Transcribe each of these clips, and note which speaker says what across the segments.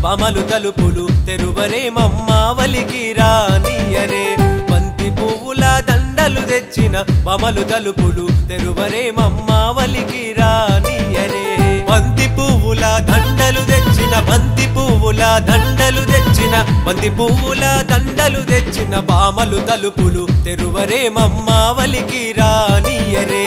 Speaker 1: బమలు తలుపులు తెరువరే మమ్మావలికి రానియరే బంతి పువ్వుల దండలు తెచ్చిన బమలు తలుపులు తెరువరే మమ్మావలికి రానియరే బంతి పువ్వుల దండలు తెచ్చిన బంతి పువ్వుల దండలు తెచ్చిన బంతి పువ్వుల దండలు తెచ్చిన బామలు తలుపులు తెరువరే మమ్మావలికి రానియరే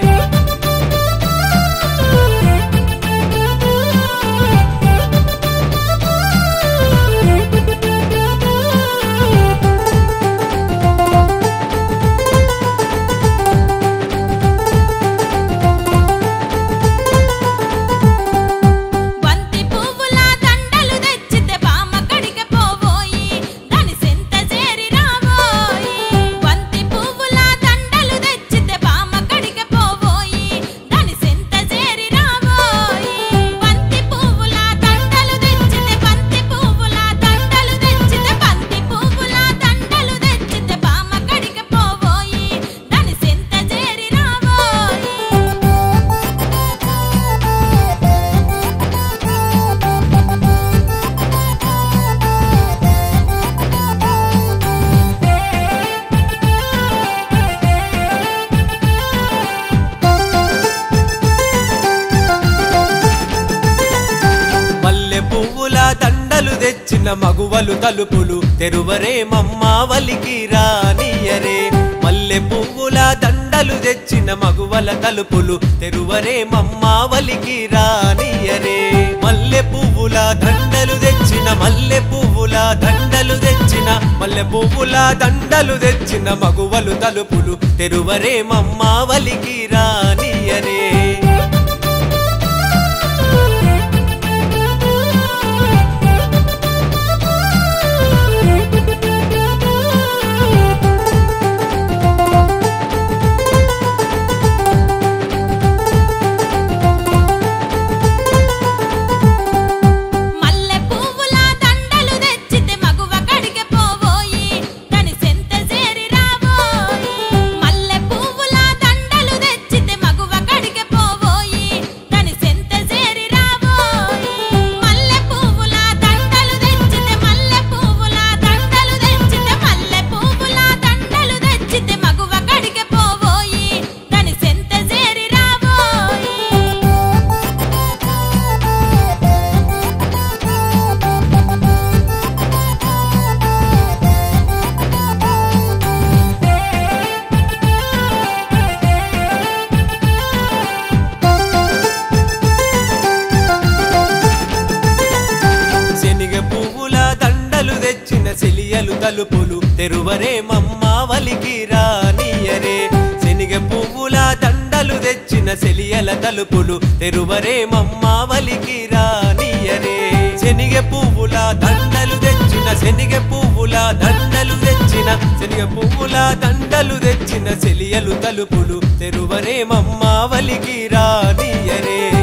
Speaker 2: బంతి పువ్వుల దండలు తెచ్చితే బామ్మ కడిగ పోవోయి దాని సెంత చేరి రావోయి బంతి పువ్వుల దండలు తెచ్చితే బామ్మ కడిగ పోవోయి దాని సెంత చేరి రావోయి బంతి పువ్వుల దండలు తెచ్చితే బంతి పువ్వుల దండలు తెచ్చితే బంతి పువ్వుల దండలు తెచ్చితే బామ్మ కడిగ పోవోయి దాని సెంత చేరి రావోయి
Speaker 1: మల్లె పువ్వుల దండలు తెచ్చిన మగువలు తలుపులు తెరువరే మమ్మావలికి రానియరే మల్లె పువ్వుల దండలు తెచ్చిన మగువల తలుపులు తెరువరే మమ్మావలికి రానియరే మల్లె పువ్వుల దండలు తెచ్చిన మల్లె పువ్వుల దండలు తెచ్చిన మల్లె పువ్వుల దండలు తెచ్చిన మగువలు తలుపులు తెరువరే మమ్మావలికి రానియరే
Speaker 2: మల్లె పువ్వుల దండలు తెచ్చితే మగువ కడిగ పోవోయి దాని సెంత చేరి రావోయి మల్లె పువ్వుల దండలు తెచ్చితే మగువ కడిగ పోవోయి దాని సెంత చేరి రావోయి మల్లె పువ్వుల దండలు తెచ్చితే మల్లె పువ్వుల దండలు తెచ్చితే మల్లె పువ్వుల దండలు తెచ్చితే మగువ కడిగ పోవోయి దాని సెంత చేరి రావోయి
Speaker 1: శనిగ పువ్వుల దండలు తెచ్చిన సెలియలు తలుపులు తెరువరే మమ్మావలికి రానియరే శనిగ పువ్వుల దండలు తెచ్చిన సెలియల తలుపులు తెరువరే మమ్మావలికి రానియరే శనిగ పువ్వుల దండలు తెచ్చిన శనిగ పువ్వుల దండలు తెచ్చిన శనిగ పువ్వుల దండలు తెచ్చిన సెలియలు తలుపులు తెరువరే మమ్మావలికి రానియరే